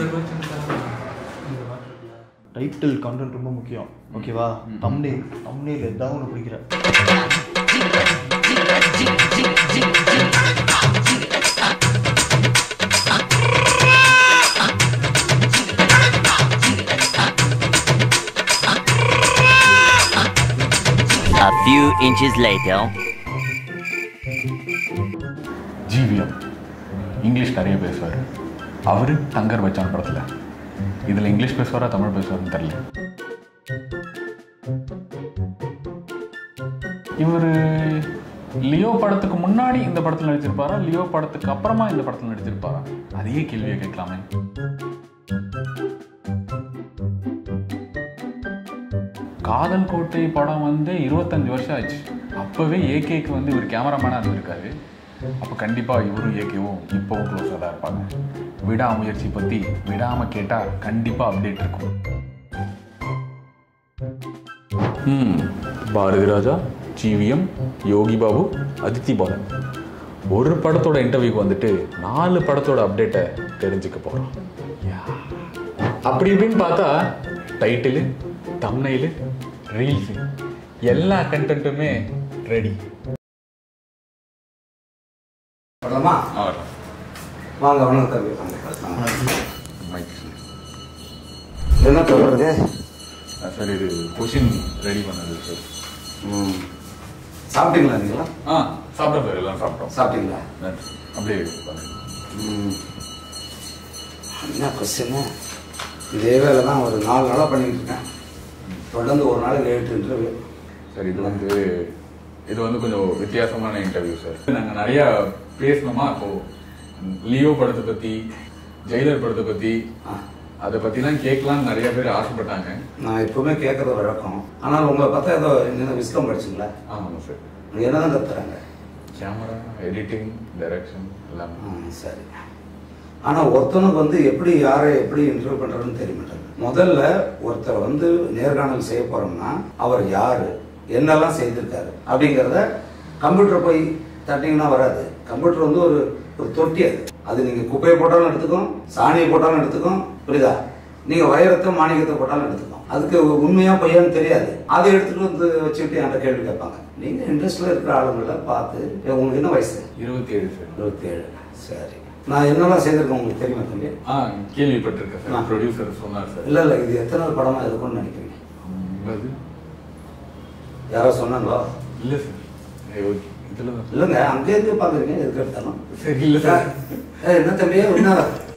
Title content ரொம்ப முக்கியம் ஓகேவா தம்னேல் தம்னேல் எதாவது ஒன்று பிடிக்கிற A few inches later. GVM இங்கிலீஷ் நிறைய பேசுவார் அவர் தங்கர் பச்சான் படத்தில் இதில் இங்கிலீஷ் பேசுவாரா தமிழ் பேசுவார்னு தெரியல இவர் லியோ படத்துக்கு முன்னாடி இந்த படத்தில் நடிச்சிருப்பாரா லியோ படத்துக்கு அப்புறமா இந்த படத்தில் நடிச்சிருப்பாரா அதையே கேள்வியை கேட்கலாமே காதல் கோட்டை படம் வந்து இருபத்தஞ்சு வருஷம் ஆச்சு அப்போவே ஏகேக்கு வந்து இவர் கேமராமேனாக இருந்திருக்காரு அப்போ கண்டிப்பாக இவரும் ஏகேவும் இப்போவும் க்ளோஸாக தான் இருப்பாங்க விடாமுயற்சி பற்றி விடாமல் கேட்டால் கண்டிப்பாக அப்டேட் இருக்கும் ம் பாரதி ராஜா ஜிவிஎம் யோகி பாபு அதித்தி பாலன் ஒரு படத்தோட இன்டர்வியூக்கு வந்துட்டு நாலு படத்தோட அப்டேட்டை தெரிஞ்சுக்க போகிறோம் அப்படி இப்படின்னு பார்த்தா டைட்டிலு தம்னைலு ரீல்ஸு எல்லா கண்டென்ட்டுமே ரெடி வரலாமா வாங்க வணக்கம் தம்பி வாங்க என்ன சொல்றது சார் இது கொஷின் ரெடி பண்ணது சார் ம் சாப்பிட்டீங்களா நீங்களா ஆ சாப்பிட்டோம் சார் எல்லாம் சாப்பிட்டோம் சாப்பிட்டீங்களா நன்றி. அப்படியே பண்ணுங்க. ம் என்ன கொஸ்டின் இதே வேலை தான் ஒரு நாலு நாளாக பண்ணிட்டு இருக்கேன் தொடர்ந்து ஒரு நாளைக்கு ஏழு இன்டர்வியூ சார் இது வந்து இது வந்து கொஞ்சம் வித்தியாசமான இன்டர்வியூ சார் நாங்கள் நிறைய பேசணுமா இப்போ லியோ படத்தை பற்றி ஜெயிலர் படத்தை பற்றி அதை பற்றிலாம் கேட்கலாம்னு நிறைய பேர் ஆசைப்பட்டாங்க நான் எப்பவுமே கேட்கறது வழக்கம் ஆனால் உங்களை பார்த்தா ஏதோ என்ன விஸ்கம் படிச்சிங்களா ஆமாம் சார் என்ன தான் கத்துறாங்க கேமரா எடிட்டிங் டைரக்ஷன் எல்லாமே ம், சரி ஆனால் ஒருத்தனுக்கு வந்து எப்படி யாரை எப்படி இன்டர்வியூ பண்ணுறதுன்னு தெரிய மாட்டாங்க முதல்ல ஒருத்தர் வந்து நேர்காணல் செய்ய போகிறோம்னா அவர் யார் என்னெல்லாம் செய்திருக்காரு அப்படிங்கிறத கம்ப்யூட்டர் போய் தட்டிங்கன்னா வராது கம்ப்யூட்டர் வந்து ஒரு ஒரு தொட்டி அது அது நீங்கள் குப்பையை போட்டாலும் எடுத்துக்கும் சாணியை போட்டாலும் எடுத்துக்கும் புரியுதா நீங்கள் வைரத்தை மாணிக்கத்தை போட்டாலும் எடுத்துக்கும் அதுக்கு உண்மையா பொய்யான்னு தெரியாது அதை எடுத்துட்டு வந்து வச்சுக்கிட்டு என்கிட்ட கேள்வி கேட்பாங்க நீங்கள் இன்ட்ரெஸ்டில் இருக்கிற ஆளுங்களை பார்த்து உங்களுக்கு என்ன வயசு இருபத்தி ஏழு சார் இருபத்தி ஏழு சரி நான் என்னெல்லாம் செய்திருக்கேன் உங்களுக்கு தெரியுமா தம்பி ஆ கேள்விப்பட்டிருக்கேன் ஆ. சார் ப்ரொடியூசர் சொன்னார் சார் இல்லை இல்லை இது எத்தனை படமா இருக்கும்னு நினைக்கிறீங்க ஐம்பது யாரோ சொன்னாங்களோ இல்லை சார் ஓகே இதில் தான் இல்லைங்க அங்கேருந்து பார்க்குறீங்க எதுக்கு எடுத்தாலும் சரி இல்லை சார் ஏய், என்ன தம்பி என்ன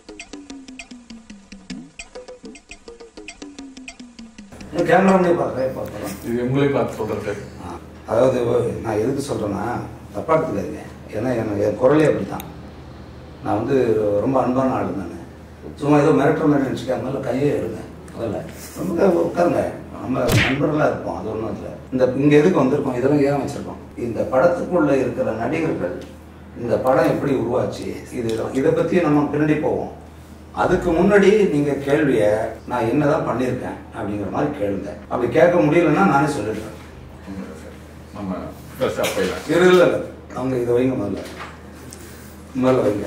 கேமராமனே பார்க்குறேன் பார்க்கலாம் இது உங்களே பார்த்து சொல்கிறேன் சார் அதாவது நான் எதுக்கு சொல்கிறேன்னா தப்பா எடுத்துக்காதீங்க ஏன்னா எனக்கு என் குரலே அப்படி தான் நான் வந்து ரொம்ப அன்பான ஆளு நான் சும்மா ஏதோ மிரட்டுற மாதிரி நினச்சிக்காம கையே எடுங்க அதில் ரொம்ப உட்காருங்க நம்ம நண்பர்களாக இருப்போம் அது ஒன்றும் இல்லை இந்த இங்கே எதுக்கு வந்திருக்கோம் இதெல்லாம் ஏன் வச்சுருக்கோம் இந்த படத்துக்குள்ள இருக்கிற நடிகர்கள் இந்த படம் எப்படி உருவாச்சு இது இதை பற்றி நம்ம பின்னாடி போவோம் அதுக்கு முன்னாடி நீங்கள் கேள்வியை நான் என்னதான் பண்ணியிருக்கேன் அப்படிங்கிற மாதிரி கேளுங்க அப்படி கேட்க முடியலன்னா நானே சொல்லிடுறேன் உண்மைதான் சார் நம்ம ஃபர்ஸ்ட் அப்பையில் இரு இல்லை இல்லை அவங்க இதை வைங்க முதல்ல முதல்ல வைங்க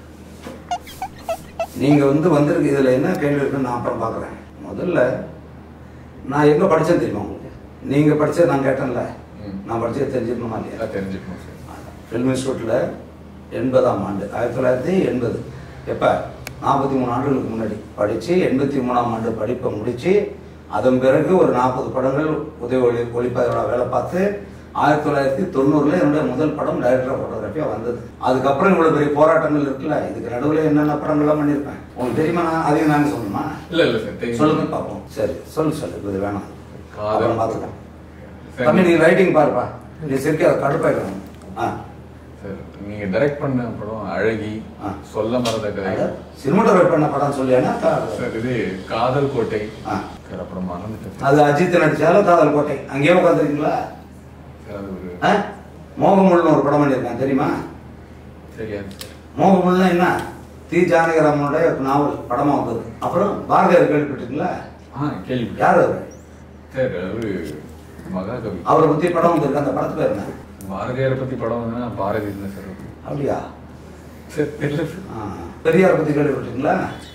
நீங்கள் வந்து வந்திருக்கு இதில் என்ன கேள்வி இருக்குன்னு நான் அப்புறம் பார்க்குறேன் முதல்ல நான் எங்கே படித்தேன் தெரியுமா உங்களுக்கு நீங்கள் படித்தது நான் கேட்டேன்ல ம். நான் படித்தது தெரிஞ்சுக்கணுமா இல்லையா எல்லாம் தெரிஞ்சுக்கணும் சார் ஃபில்ம் இன்ஸ்டியூட்டில் எண்பதாம் ஆண்டு ஆயிரத்தி தொள்ளாயிரத்தி எண்பது எப்போ நாற்பத்தி மூணு ஆண்டுகளுக்கு முன்னாடி படித்து எண்பத்தி மூணாம் ஆண்டு படிப்பை முடித்து அதன் பிறகு ஒரு நாற்பது படங்கள் உதவி ஒளி ஒளிப்பதிவாளர் வேலை பார்த்து ஆயிரத்தி தொள்ளாயிரத்தி தொண்ணூறில் என்னுடைய முதல் படம் டைரக்டர் ஆஃப் ஃபோட்டோகிராஃபியாக வந்தது அதுக்கப்புறம் இவ்வளோ பெரிய போராட்டங்கள் இருக்குல்ல இதுக்கு நடுவில் என்னென்ன படங்கள்லாம் பண்ணியிருப்பேன் உங்களுக்கு தெரியுமா நான் அதையும் நான் சொல்லணுமா இல்லை இல்லை சார் தெரியும் சொல்லுங்க பார்ப்போம் சரி சொல்லு சொல்லு இது வேணாம் காதல். அப்புறம் பார்த்துக்கலாம் சரி. தம்பி நீ ரைட்டிங் பாருப்பா நீ சிரிக்க கடுப்பாயிடும் ஆ சார் நீங்கள் டைரக்ட் பண்ண படம் அழகி ஆ. சொல்ல மறந்த கதை சினிமாட்டோகிராஃபி பண்ண படம் சொல்லியானா சார் இது காதல் கோட்டை ஆ. சார் அப்புறம் மறந்துட்டேன் சார். அது அஜித் நடிச்சாலும் காதல் கோட்டை அங்கேயே உட்காந்துருக்கீங்களா சார் அது ஒரு மோகமுள்னு ஒரு படம் பண்ணியிருக்கேன் தெரியுமா தெரியாது சார் மோகமுள்னா என்ன தி ஜானகிராமனுடைய நாவல் படமா வந்தது அப்புறம் பாரதியார் கேள்விப்பட்டிருக்கீங்களா ஆ கேள்வி யார் அவர் சார் அவரு மகாகவி அவரை பத்தி படம் வந்திருக்கு அந்த படத்து பேர் என்ன பாரதியாரை பத்தி படம் வந்து பாரதி இல்லை சார் அது. அப்படியா சார் தெரியல சார் ஆ. பெரியாரை பத்தி கேள்விப்பட்டிருக்கீங்களா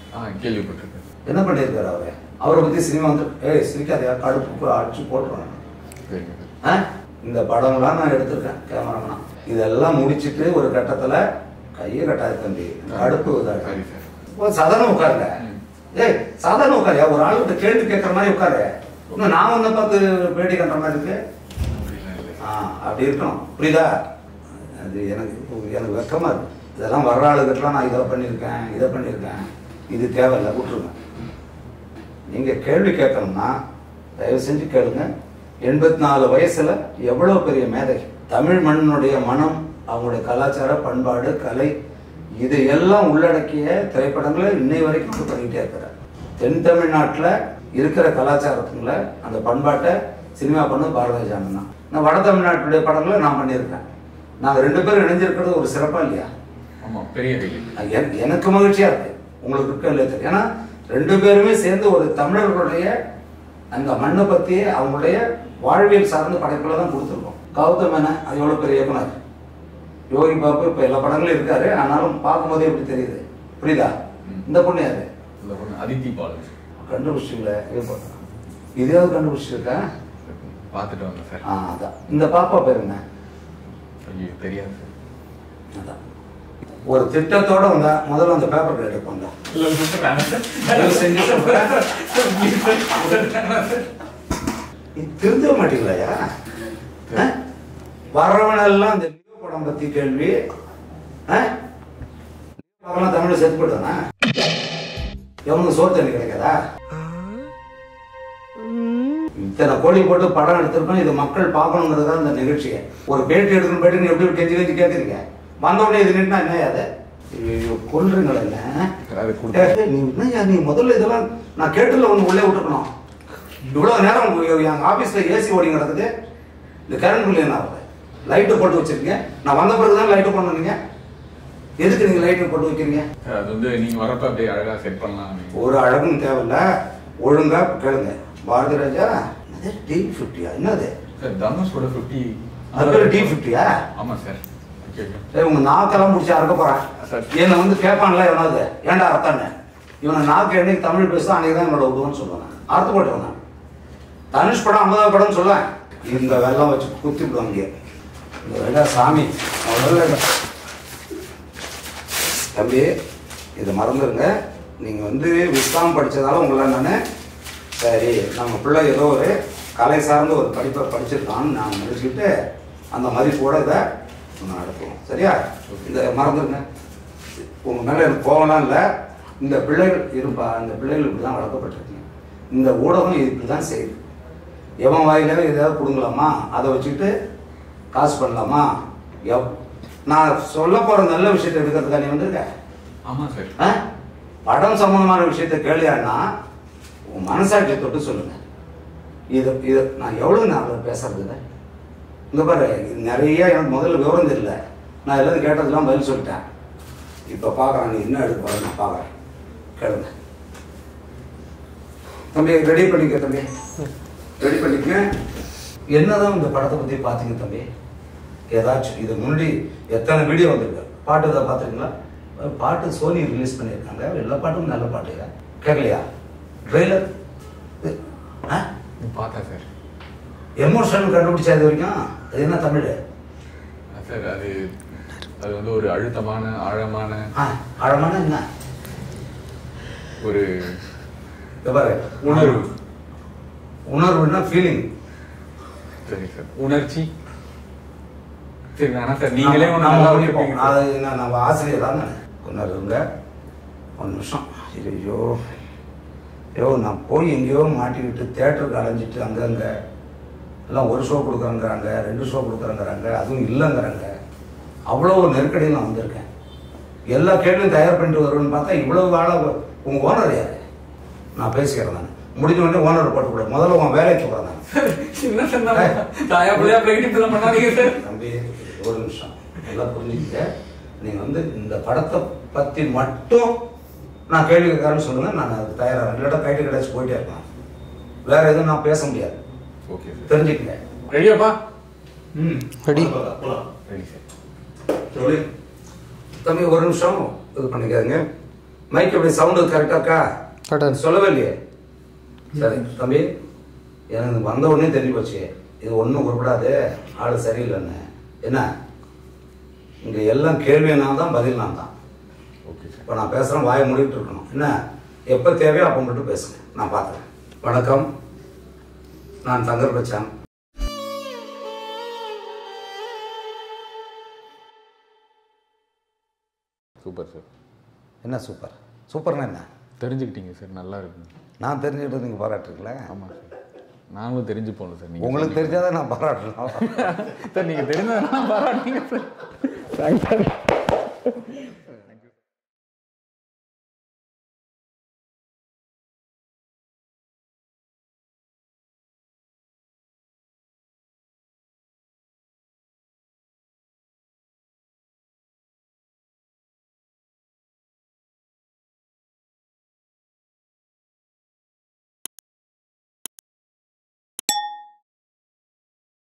ஆ கேள்விப்பட்டிருக்கேன் என்ன பண்ணியிருக்காரு அவரு அவரை பத்தி சினிமா வந்து ஏய் சிரிக்காதையா கடுப்பு அடிச்சு போட்டுருவாங்க சரிங்க சார் ஆ? இந்த படம்லாம் நான் எடுத்திருக்கேன் கேமராமேனா இதெல்லாம் முடிச்சிட்டு ஒரு கட்டத்துல கையை கட்டாது தம்பி கடுப்பு இதாகும். சரி சார் ஓ, சாதாரண உட்காருங்க ஏய் சாதாரண உட்காருயா ஒரு ஆளுகிட்ட கேள்வி கேட்கற மாதிரி உட்காரு இன்னும் நான் ஒன்ன பார்த்து பேட்டி கட்டுற மாதிரி இருக்கு அப்படிலாம் இல்லை ஆ அப்படி இருக்கணும் புரியுதா அது எனக்கு எனக்கு வெக்கமா இருக்கு இதெல்லாம் வர்ற ஆளுகிட்டலாம் நான் இதை பண்ணியிருக்கேன் இதை பண்ணியிருக்கேன் இது தேவையில்லை விட்டுருங்க நீங்க கேள்வி கேட்கணும்னா தயவு செஞ்சு கேளுங்க எண்பத்தி நாலு வயசுல எவ்வளவு பெரிய மேதை தமிழ் மண்ணுடைய மனம் அவங்களுடைய கலாச்சார பண்பாடு கலை இது எல்லாம் உள்ளடக்கிய திரைப்படங்களை இன்னை வரைக்கும் அவர் பண்ணிக்கிட்டே இருக்கிறார் தென் தமிழ்நாட்டுல இருக்கிற கலாச்சாரத்துக்குள்ள அந்த பண்பாட்டை சினிமா பண்ண பாரதிய ஜனதா தான் நான் வட தமிழ்நாட்டுடைய படங்களை நான் பண்ணியிருக்கேன் நாங்க ரெண்டு பேரும் இணைஞ்சிருக்கிறது ஒரு சிறப்பா இல்லையா ஆமா பெரிய ஹைலைட் என- எனக்கு மகிழ்ச்சியா இருக்கு உங்களுக்கு இருக்க இல்லையா தெரியும் ஏன்னா ரெண்டு பேருமே சேர்ந்து ஒரு தமிழர்களுடைய அந்த மண்ணை பத்தி அவங்களுடைய வாழ்வியல் சார்ந்த படைப்புல தான் கொடுத்துருக்கோம் கௌதம் மேனன் அது எவ்வளவு பெரிய இயக்குனர் யோகி பாபு இப்ப எல்லா படங்களும் இருக்காரு ஆனாலும் பார்க்கும்போதே எப்படி தெரியுது புரியுதா ம். இந்த பொண்ணு யாரு இந்த பொண்ணு அதித்தி பாலன் கண்டுபிடிச்சிங்களே இதையாவது கண்டுபிடிச்சிருக்கா பார்த்துட்டு வந்தேன் சார் ஆ அதான் இந்த பாப்பா பேர் என்ன ஐயோ தெரியாது சார் அதான் ஒரு திட்டத்தோட வந்தா முதல்ல அந்த பேப்பர் எடுப்பாங்க தயவு செஞ்சு சொல்றேன். நீ திருந்த மாட்டீங்களாயா ஆ? வர்றவனெல்லாம் இந்த லியோ படம் பத்தி கேள்வி ஆ? அவெல்லாம் தமிழ்ல செத்து போடுவானா எவனுக்கு சோறு தண்ணி கிடைக்காதா இத்தனை கோடி போட்டு படம் எடுத்திருக்கோம் இது மக்கள் பார்க்கணுங்கிறதுக்காக இந்த நிகழ்ச்சியை ஒரு பேட்டி எடுக்கணும் பேட்டி நீ எப்படி கெஞ்சி கெஞ்சி கேட்குறீங்க வந்த உடனே இது நின்னா என்ன அது ஐயோ கொல்றீங்களே என்ன அது கொடுத்து ஏய், நீ என்னய்யா நீ முதல்ல இதெல்லாம் நான் கேட்டுல ஒன்று உள்ளே விட்டுருக்கணும் இவ்வளவு நேரம் உங்க- எங்க ஆபீஸ்ல ஏசி ஓடி கிடக்குது இந்த கரண்ட் பில் என்ன ஆகுது லைட்டு போட்டு வச்சிருக்கீங்க நான் வந்த பிறகு தான் லைட்டு பண்ணுனீங்க எதுக்கு நீங்க லைட்டு போட்டு வைக்கிறீங்க சார் அது வந்து நீங்க வரப்ப அப்படியே அழகா செட் பண்ணலாம் ஒரு அழகும் தேவையில்ல ஒழுங்கா கேளுங்க பாரதி ராஜா என்னது டி ஃபிஃப்டியா என்னது சார் தனுஷோட ஃபிஃப்டி அது பேர் டி ஃபிஃப்டியா ஆமா சார் ஓகே சரி உங்க நாக்கெல்லாம் முடிச்சு அறக்க போறேன் சரி. என்னை வந்து கேட்பான்ல எவனாவது ஏன்டா அர்த்தானு இவனை நாக்கு என்னைக்கு தமிழ் பேசுதான் அன்னைக்கு தான் என்னோட உதவுன்னு சொல்லுவாங்க அர்த்தம் போட்டுருவாங்க தனுஷ் படம் ஐம்பதாவது படம் சொல்ல இந்த வெள்ளம் வச்சு குத்தி விடுவாங்க இந்த வெள்ளம் சாமி அவ்வளோ தம்பி இதை மறந்துருங்க நீங்கள் வந்து விஸ்காம் படித்ததால உங்களை நான் சரி நம்ம பிள்ளை ஏதோ ஒரு கலை சார்ந்த ஒரு படிப்பை படிச்சிருக்கான்னு நான் நினச்சிக்கிட்டு அந்த மதிப்போட இதை நம்ம நடத்துவோம் சரியா இந்த மறந்துருங்க உங்கள் மேலே எனக்கு கோவம்லாம் இல்லை இந்த பிள்ளைகள் இருப்பா இந்த பிள்ளைகள் இப்படி தான் வளர்க்கப்பட்டிருக்கீங்க இந்த ஊடகம் இது இப்படி தான் செய்யுது எவன் வாயில ஏதாவது கொடுங்கலாமா அதை வச்சுக்கிட்டு காசு பண்ணலாமா எவ் நான் சொல்ல போகிற நல்ல விஷயத்தை எடுக்கிறதுக்காக நீ வந்திருக்க ஆமா சார் ஆ? படம் சம்பந்தமான விஷயத்தை கேளியான்னா உன் மனசாட்சியை தொட்டு சொல்லுங்க இது இது நான் எவ்வளோ நான் பேசுறது இதை? இங்க பாரு இது நிறைய எனக்கு முதல்ல விவரம் தெரியல நான் எல்லாரும் கேட்டதெல்லாம் பதில் சொல்லிட்டேன் இப்போ பார்க்குறேன் நீ என்ன எடுக்க போற நான் பார்க்குறேன் கேளுங்க தம்பி ரெடி பண்ணிக்க தம்பி ரெடி பண்ணிக்க என்னதான் இந்த படத்தை பற்றி பார்த்தீங்க தம்பி ஏதாச்சும் இது முன்னாடி எத்தனை வீடியோ வந்திருக்கு பாட்டு ஏதாவது பார்த்துருக்கீங்களா பாட்டு சோனி ரிலீஸ் பண்ணியிருக்காங்க எல்லா பாட்டும் நல்ல பாட்டு கேட்கலையா ட்ரெய்லர் ஆ பார்த்தேன் சார் எமோஷன் கண்டுபிடிச்சா இது வரைக்கும் அது என்ன தமிழ் சார் அது அது வந்து ஒரு அழுத்தமான ஆழமான ஆ ஆழமான என்ன ஒரு இங்க பாரு உணர்வு உணர்வுன்னா ஃபீலிங் சரி சார் உணர்ச்சி சரி வேணா சார் நீங்களே ஒன்று நல்லா வச்சிருப்பீங்க அது என்ன நம்ம ஆசிரியர் தானே கொஞ்சம் இருங்க ஒரு நிமிஷம் ஐயோ ஐயோ நான் போய் எங்கேயோ மாட்டிக்கிட்டு தேட்டருக்கு அலைஞ்சிட்டு அங்கங்கே எல்லாம் ஒரு ஷோ கொடுக்குறேங்கிறாங்க ரெண்டு ஷோ கொடுக்குறேங்கிறாங்க அதுவும் இல்லைங்கிறாங்க அவ்வளோ ஒரு நெருக்கடியில் நான் வந்திருக்கேன் எல்லா கேள்வியும் தயார் பண்ணிட்டு வருவேன்னு பார்த்தா இவ்வளவு ஆள உங்கள் ஓனர் யார் நான் பேசிக்கிறேன் நான் முடிஞ்ச உடனே ஓனர் போட்டு விட முதல்ல உன் வேலையை சொல்கிறேன் நான் என்ன சார் தாயா பிள்ளையா பிள்ளைகிட்ட பண்ணாதீங்க சார் தம்பி ஒரு நிமிஷம் நல்லா புரிஞ்சுக்கிங்க நீங்கள் வந்து இந்த படத்தை பற்றி மட்டும் நான் கேள்வி கேட்கறேன்னு சொல்லுங்க நான் அதுக்கு தயாராக இல்லாட்டா கைட்டு கிடச்சி போயிட்டே இருக்கலாம் வேற எதுவும் நான் பேச முடியாது ஓகே சார் தெரிஞ்சுக்கங்க ரெடியாப்பா ம் Ready? ரெடி சார் சொல்லி தம்பி ஒரு நிமிஷம் இது பண்ணிக்காதுங்க மைக் எப்படி சவுண்டு கரெக்டாக இருக்கா Correct ஆ இருக்கு. சொல்லவே இல்லையே சரி தம்பி எனக்கு வந்த உடனே தெரிஞ்சு போச்சு இது ஒன்றும் குறிப்பிடாது ஆள் சரியில்லைன்னு என்ன இங்கே எல்லாம் கேள்வி நான் தான் பதில் நான் தான் ஓகே சார் இப்போ நான் பேசுகிறேன் வாயை மூடிட்டு இருக்கணும் என்ன எப்போ தேவையோ அப்போ மட்டும் பேசுங்க நான் பார்க்குறேன் வணக்கம் நான் தங்கர் பச்சான் சூப்பர் சார் என்ன சூப்பர் சூப்பர்னா என்ன தெரிஞ்சுக்கிட்டீங்க சார் நல்லா இருக்குங்க நான் தெரிஞ்சுக்கிட்டு நீங்கள் பாராட்டுருக்கல ஆமாம் சார் நாங்களும் தெரிஞ்சு போகல சார் நீங்கள் உங்களுக்கு தெரிஞ்சாதான் நான் பாராட்டணும் சார் நீங்கள் தெரிஞ்சதுனால பாராட்டீங்க சார் தேங்க்ஸ் சார்